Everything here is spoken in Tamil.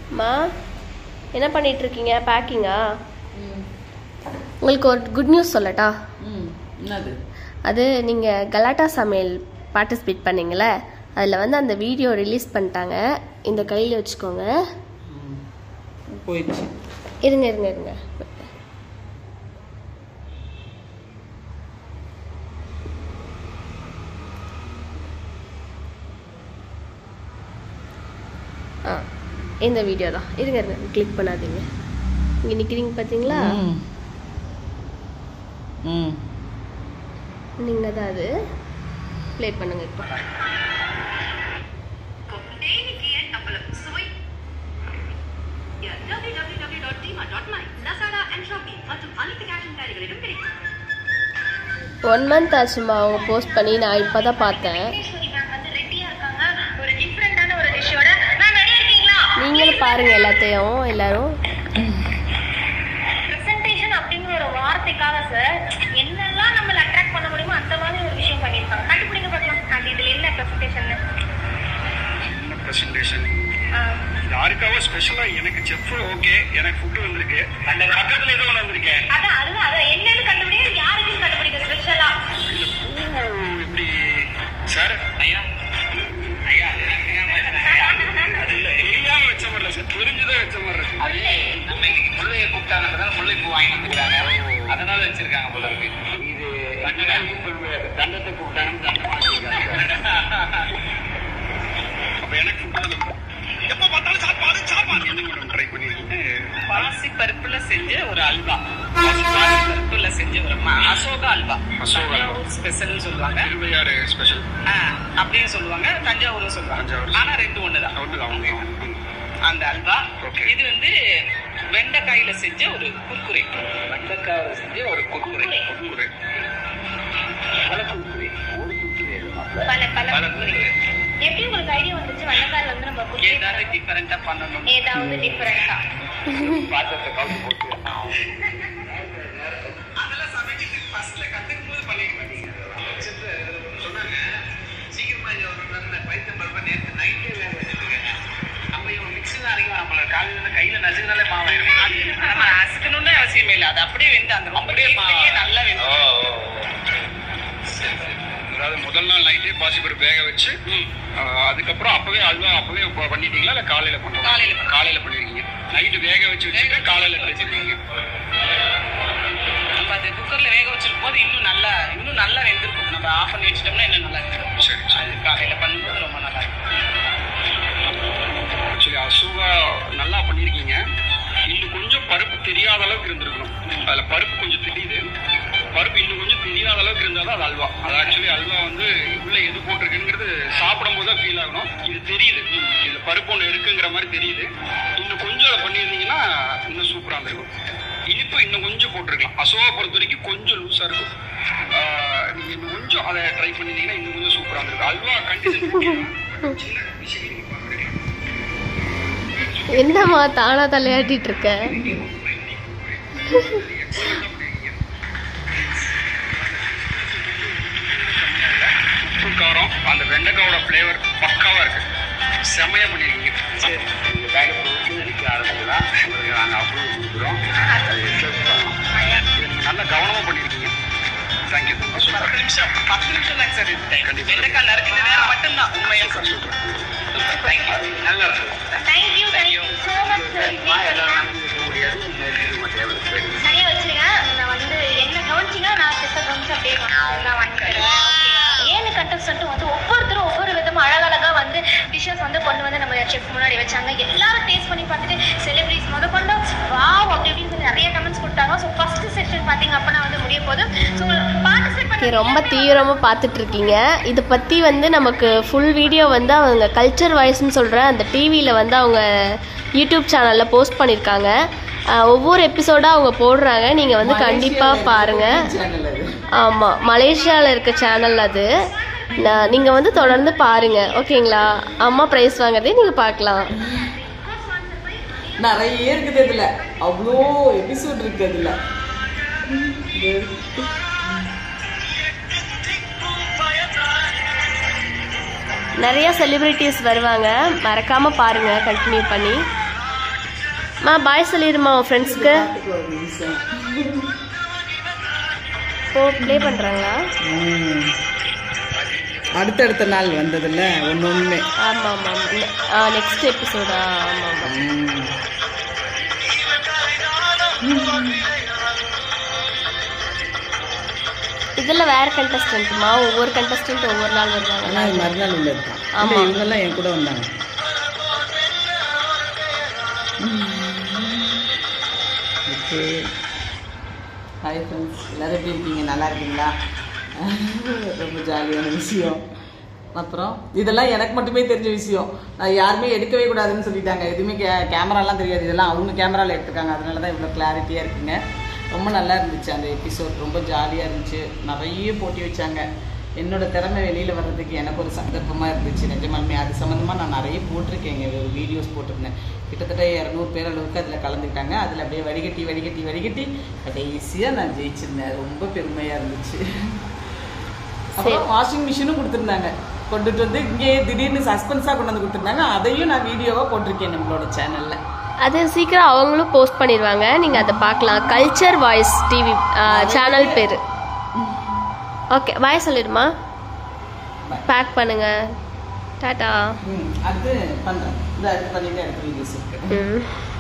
மா என்ன பண்ணிட்டு இருக்கீங்க பேக்கிங்கா உங்களுக்கு ஒரு குட் நியூஸ் சொல்லட்டா ம் என்னது அது நீங்கள் கலாட்டா சமையல் பார்ட்டிசிபேட் பண்ணீங்களே அதில் வந்து அந்த வீடியோ ரிலீஸ் பண்ணிட்டாங்க இந்த கையில் வச்சுக்கோங்க ம். போயிடுச்சு இருங்க இருங்க இருங்க ஆ இந்த வீடியோ தான் இருங்க இருங்க கிளிக் பண்ணாதீங்க இங்கே நிற்கிறீங்க பார்த்தீங்களா ம். ம் நீங்கள் தான் அது ப்ளே பண்ணுங்க இப்போ Kopenhagen அப்பளம் சுவை www.dima.my Lazada and Shopee மற்றும் அனைத்து cash and carryகளிலும் கிடைக்கும் ஒன் மந்த் ஆச்சுமா அவங்க போஸ்ட் பண்ணி நான் இப்போ தான் பார்த்தேன் விக்னேஸ்வரி மேம் வந்து ரெடியா இருக்காங்க ஒரு டிஃபரெண்டான ஒரு டிஷ்ஷோட மேம் ரெடியா இருக்கீங்களா நீங்களும் பாருங்க எல்லாத்தையும் எல்லாரும் பிரசன்டேஷன் அப்படிங்கிற ஒரு வார்த்தைக்காக சார் என்னெல்லாம் நம்மள அட்ராக்ட் பண்ண முடியுமோ அந்த மாதிரி ஒரு விஷயம் பண்ணியிருக்காங்க கண்டுபிடிங்க பார்க்கலாம் அது இதுல என்ன பிரசன்டேஷன் என்ன பிரசன்டேஷன் யாருக்காவோ ஸ்பெஷலா எனக்கு செஃப் ஓகே எனக்கு ஃபுட் வந்திருக்கு அந்த பக்கத்துல ஏதோ ஒன்று வந்திருக்கேன் அதான் அதுதான் அதான் என்னன்னு கண்டுபிடிங்க யாருக்கும் கண்டுபிடிக்க ஸ்பெஷலா இந்த பூ இப்படி சார் ஐயா ஐயா அது இல்ல தெரியாம வச்ச மாதிரி இல்ல சார் தெரிஞ்சுதான் வச்ச மாதிரி இருக்கு அது நம்ம இன்னைக்கு முல்லையை கூப்பிட்டாங்கன்றதால முல்லை பூ வாங்கி வந்துக்கிறாங்க அதனால வச்சிருக்காங்க போல இருக்கு இது தண்டத்தை கூப்பிட்டாங்கன்னு தண்டமா வச்சிருக்காங்க அப்ப எனக்கு ஃபுட் எப்ப பார்த்தாலும் சாப்பாடு சாப்பாடு என்ன மேடம் ட்ரை பண்ணிருக்கீங்க பாசி பருப்புல செஞ்ச ஒரு அல்வா பாசி பருப்புல செஞ்ச ஒரு ம- அசோகா அல்வா அசோகா அல்வா. ஸ்பெஷல் சொல்லுவாங்க திருவையாறு ஸ்பெஷல் ஆ, அப்படின்னு சொல்லுவாங்க தஞ்சாவூர் சொல்லுவாங்க தஞ்சாவூர். ஆனா ரெண்டு ஒண்ணுதான் ஒன்றுதான் அவங்க அந்த அல்வா Okay. இது வந்து வெண்டைக்காயில செஞ்ச ஒரு குர்குரே வெண்டைக்காயில செஞ்ச ஒரு குர்குரே குர்குரே பல குர்குரே ஒரு குர்குரே பல பல பல குர்குரே எப்படி உங்களுக்கு ஐடியா வந்துச்சு வண்ணக்கால் வந்து நம்ம குட்டி ஏதாவது டிஃபரெண்டா பண்ணணும் ஏதாவது டிஃபரெண்டா பாத்திரத்தை கவுத்து போட்டு அதெல்லாம் சமைக்கிறதுக்கு ஃபர்ஸ்ட்ல கத்துக்கும் போது பண்ணிக்க மாட்டீங்க சொன்னாங்க சீக்கிரமா இங்க வரணும்னு பைத்தம் பருப்பை நேற்று நைட்டே வேக வச்சிருக்கேன் நம்ம இவன் மிக்ஸில் அரைக்கும் நம்மள காலையில இருந்து கையில நசுக்கினாலே மாவாயிரும் நம்ம நசுக்கணும்னு அவசியமே இல்லை அது அப்படியே வெந்து அந்த அப்படியே மாவே நல்லா வெந்து அதாவது முதல் நாள் நைட்டே பாசிப்பருப்பு வேக வச்சு ஆஹ், அதுக்கப்புறம் அப்பவே அல்வா அப்பவே ப- பண்ணிட்டீங்களா இல்ல காலையில பண்ணுவோம் காலையில பண்ணோம். காலையில பண்ணிருக்கீங்க நைட்டு வேக வச்சு வச்சுட்டு காலையில வச்சிருக்கீங்க நம்ம அது குக்கர்ல வேக வச்சிருக்கும் போது இன்னும் நல்லா இன்னும் நல்லா வெந்திருக்கும் நம்ம ஆஃப் பண்ணி வச்சிட்டோம்னா இன்னும் நல்லா இருக்கும் சரி சரி அது காலையில பண்ணும்போது ரொம்ப நல்லா இருக்கும் ஆக்சுவலி அசுவா நல்லா பண்ணியிருக்கீங்க இன்னும் கொஞ்சம் பருப்பு தெரியாத அளவுக்கு இருந்திருக்கணும் அதுல பருப்பு கொஞ்சம் தெரியுது பருப்பு இன்னும் கொஞ்சம் தெரியாத அளவுக்கு இருந்தால் தான் அது அல்வா அது ஆக்சுவலி அல்வா வந்து உள்ள எது போட்டிருக்குங்கிறது சாப்பிடும் போது தான் ஃபீல் ஆகணும் இது தெரியுது இதுல பருப்பு ஒன்று இருக்குங்கிற மாதிரி தெரியுது இன்னும் கொஞ்சம் அதை பண்ணியிருந்தீங்கன்னா இன்னும் சூப்பராக இருந்திருக்கும் இனிப்பு இன்னும் கொஞ்சம் போட்டிருக்கலாம் அசோகா பொறுத்த வரைக்கும் கொஞ்சம் லூஸாக இருக்கும் ஆஹ் நீங்க இன்னும் கொஞ்சம் அதை ட்ரை பண்ணியிருந்தீங்கன்னா இன்னும் கொஞ்சம் சூப்பராக இருந்திருக்கும் அல்வா கண்டிப்பாக சின்ன விஷயம் நீங்க பார்க்குறீங்க என்னம்மா தானா தலையாட்டிட்டு இருக்க உப்பு காரம் அந்த வெண்டைக்காவோட ஃப்ளேவர் பக்காவா இருக்கு செமையா பண்ணிருக்கீங்க சரி இந்த பேக்கை போட்டு நிற்க ஆரம்பிச்சுதான் உங்களுக்கு நாங்கள் அப்ரூவ் கொடுக்குறோம் அதை accept பண்ணலாம் இது நீங்க நல்லா கவனமா பண்ணிருக்கீங்க தேங்க்யூ பத்து நிமிஷம் பத்து நிமிஷம் தாங்க சார் இது டைம் வெண்டைக்காய் நறுக்கிற நேரம் மட்டும்தான் உண்மையா சார் சூப்பர் சூப்பர் தேங்க்யூ நல்லா இருக்கு thank you thank you so much sir முடியாது இன்னும் தேவை சரியா வச்சுருங்க நான் வந்து என்ன கவனிச்சிங்கன்னா நான் சிஸ்டர் கவனிச்சு அப்படியே நான் வாங்கிக்கிறேன் ஏழு கண்டஸ்டன்ட் வந்து ஒவ்வொருத்தரும் ஒவ்வொரு விதமா அழகழகா வந்து டிஷ்ஷஸ் வந்து கொண்டு வந்து நம்ம செஃப் முன்னாடி வச்சாங்க எல்லாரும் டேஸ்ட் பண்ணி பார்த்துட்டு செலிபிரிட்டிஸ் முத கொண்டு வாவ் அப்படி இப்படின்னு சொல்லி நிறைய கமெண்ட்ஸ் கொடுத்தாங்க ஸோ ஃபர்ஸ்ட் செஷன் பார்த்தீங்க அப்படின்னா வந்து முடிய போது ஸோ பார்ட்டிசிபேட் ஓகே பண்ண ரொம்ப தீவிரமாக பார்த்துட்டு இருக்கீங்க இதை பற்றி வந்து நமக்கு ஃபுல் வீடியோ வந்து அவங்க கல்ச்சர் வாய்ஸ்னு சொல்கிற அந்த டிவியில் வந்து அவங்க யூடியூப் சேனலில் போஸ்ட் பண்ணியிருக்காங்க ஆஹ் ஒவ்வொரு எபிசோடாக அவங்க போடுறாங்க நீங்கள் வந்து கண்டிப்பாக பாருங்கள் சேனல் அது ஆமாம் மலேசியாவில் இருக்க சேனல் அது நான் நீங்கள் வந்து தொடர்ந்து பாருங்கள் ஓகேங்களா அம்மா ப்ரைஸ் வாங்குறதே நீங்கள் பார்க்கலாம் நிறைய இருக்குது இதுல அவ்வளோ எபிசோட் இருக்கு அதுல இது நிறைய செலிப்ரிட்டிஸ் வருவாங்க மறக்காமல் பாருங்கள் கண்டினியூ பண்ணி மா பாய் சொல்லிடுமா உன் ஃப்ரெண்ட்ஸ்க்கு பாட்டுக்கு ஒரு நிமிஷம் போ ப்ளே பண்ணுறாங்களா ம். அடுத்தடுத்த நாள் வந்ததுல ஒன்று ஒன்றுமே ஆமாம் ஆமாம் ஆமாம் நெக்ஸ்ட் எபிசோடா ஆமாம் ஆமாம் இதில் வேற கண்டஸ்டன்ட்டுமா ஒவ்வொரு கண்டஸ்டன்ட் ஒவ்வொரு நாள் வருவாங்க ஆனால் மறுநாள் உள்ள இருக்கான் ஆமா. இல்லை இவங்கெல்லாம் என் கூட வந்தாங்க ஓகே ஹாய் ஃப்ரெண்ட்ஸ் எல்லோரும் எப்படி இருக்கீங்க நல்லா இருக்கீங்களா ரொம்ப ஜாலியான விஷயம் அப்புறம் இதெல்லாம் எனக்கு மட்டுமே தெரிஞ்ச விஷயம் நான் யாருமே எடுக்கவே கூடாதுன்னு சொல்லிட்டாங்க எதுவுமே கே கேமராலாம் தெரியாது இதெல்லாம் அவங்க கேமராவில் எடுத்துருக்காங்க அதனால தான் இவ்வளோ கிளாரிட்டியாக இருக்குங்க ரொம்ப நல்லா இருந்துச்சு அந்த எபிசோட் ரொம்ப ஜாலியாக இருந்துச்சு நிறைய போட்டி வச்சாங்க என்னோட திறமை வெளியில் வர்றதுக்கு எனக்கு ஒரு சந்தர்ப்பமாக இருந்துச்சு நிஜமாலுமே அது சம்மந்தமாக நான் நிறைய போட்டிருக்கேங்க ஒரு வீடியோஸ் போட்டிருந்தேன் கிட்டத்தட்ட இரநூறு பேர் அளவுக்கு அதில் கலந்துக்கிட்டாங்க அதில் அப்படியே வடிகட்டி வடிகட்டி வடிகட்டி கடைசியாக நான் ஜெயிச்சிருந்தேன் ரொம்ப பெருமையாக இருந்துச்சு அப்புறம் வாஷிங் மிஷினும் கொடுத்துருந்தாங்க கொண்டுட்டு வந்து இங்கே திடீர்னு சஸ்பென்ஸாக கொண்டு வந்து கொடுத்துருந்தாங்க அதையும் நான் வீடியோவாக போட்டிருக்கேன் நம்மளோட சேனலில் அது சீக்கிரம் அவங்களும் போஸ்ட் பண்ணிடுவாங்க நீங்கள் அதை பார்க்கலாம் கல்ச்சர் வாய்ஸ் டிவி சேனல் பேர் ஓகே பாய் சொல்லிடுமா Bye. பேக் பண்ணுங்க டாட்டா ம் அது பண்ணுறேன் இது அது பண்ணிட்டு அடுத்த வீடியோஸ் இருக்கு ம்